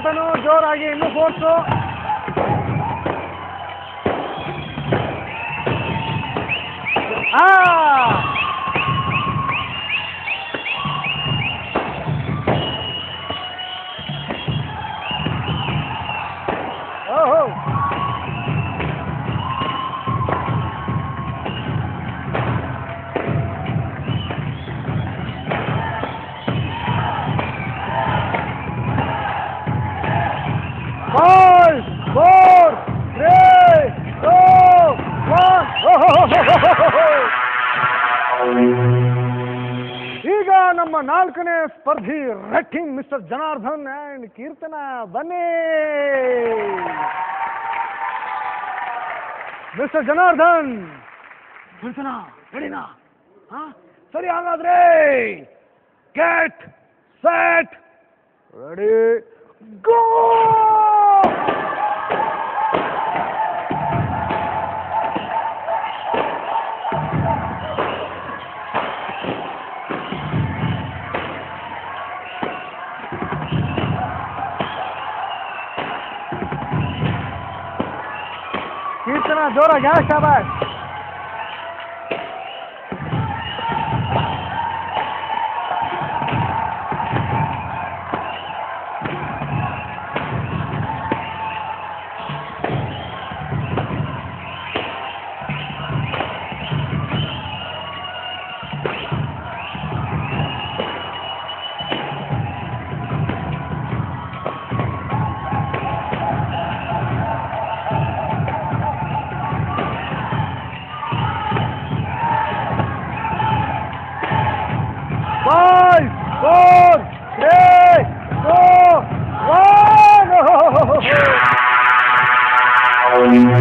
ಓಟನು ಜೋರಾಗಿ ಇನ್ನೂ ಫೋರ್ಸು ಆ ಓಹೋ Five, four, three, two, one. ಈಗ ನಮ್ಮ ನಾಲ್ಕನೇ ಸ್ಪರ್ಧಿ ರೆಟ್ಟಿಂಗ್ ಮಿಸ್ಟರ್ ಜನಾರ್ದನ್ ಅಂಡ್ ಕೀರ್ತನ ಬನ್ನಿ ಮಿಸ್ಟರ್ ಜನಾರ್ದನ್ ಕೀರ್ತನ ರೆಡಿನಾ ಹಾ ಸರಿ ಹಾಗಾದ್ರೆ get set ready go Keerthana ಜೋರಾಗಿ ಹಾ ಶಾಬಾಷ್ Five, four, three, two, one.